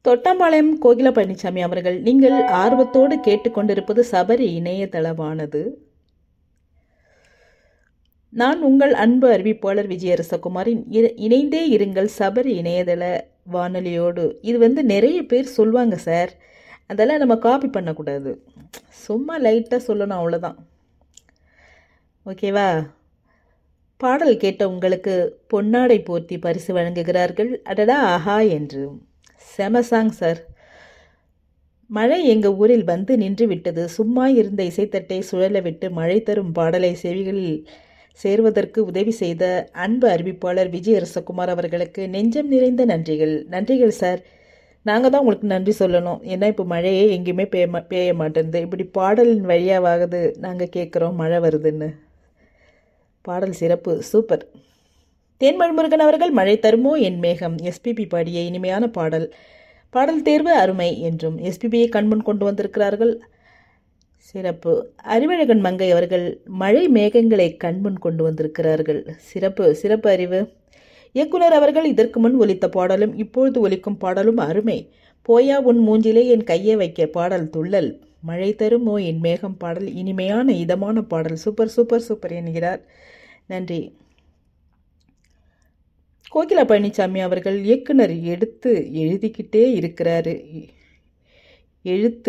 தொட்டாம்பாளையம் கோகிலா பழனிசாமி அவர்கள் நீங்கள் ஆர்வத்தோடு கேட்டுக்கொண்டிருப்பது சபரி இணையதளமானது நான் உங்கள் அன்பு அறிவிப்பாளர் விஜயரசகுமாரின் இர- இணைந்தே இருங்கள் சபரி இணையதள வானொலியோடு இது வந்து நிறைய பேர் சொல்லுவாங்க சார் அதெல்லாம் நம்ம காப்பி பண்ணக்கூடாது சும்மா லைட்டாக சொல்லணும் அவ்வளோதான் ஓகேவா பாடல் கேட்ட உங்களுக்கு பொன்னாடை போர்த்தி பரிசு வழங்குகிறார்கள் அடடா ஆஹா என்று செம சாங் சார் மழை எங்கள் ஊரில் வந்து நின்று விட்டது சும்மா இருந்த இசைத்தட்டை சுழல விட்டு மழை தரும் பாடலை செவிகளில் சேர்வதற்கு உதவி செய்த அன்பு அறிவிப்பாளர் விஜய் அரசகுமார் அவர்களுக்கு நெஞ்சம் நிறைந்த நன்றிகள் நன்றிகள் சார் நாங்கள் தான் உங்களுக்கு நன்றி சொல்லணும் ஏன்னா இப்போ மழையே எங்கேயுமே பெய்ய மா பெய்ய மாட்டேங்குது இப்படி பாடலின் வழியாவது நாங்கள் கேட்குறோம் மழை வருதுன்னு பாடல் சிறப்பு சூப்பர் தேன்மொழி முருகன் அவர்கள் மழை தருமோ என் மேகம் எஸ்பிபி பாடிய இனிமையான பாடல் பாடல் தேர்வு அருமை என்றும் எஸ்பிபியை கண்முன் கொண்டு வந்திருக்கிறார்கள் சிறப்பு அறிவழகன் மங்கை அவர்கள் மழை மேகங்களை கண்முன் கொண்டு வந்திருக்கிறார்கள் சிறப்பு சிறப்பு அறிவு இயக்குனர் அவர்கள் இதற்கு முன் ஒலித்த பாடலும் இப்பொழுது ஒலிக்கும் பாடலும் அருமை போயா உன் மூஞ்சிலே என் கையை வைக்க பாடல் துள்ளல் மழை தருமோ என் மேகம் பாடல் இனிமையான இதமான பாடல் சூப்பர் சூப்பர் சூப்பர் என்கிறார் நன்றி கோகிலா பழனிசாமி அவர்கள் இயக்குனர் எடுத்து எழுதிக்கிட்டே இருக்கிறாரு எழுத்து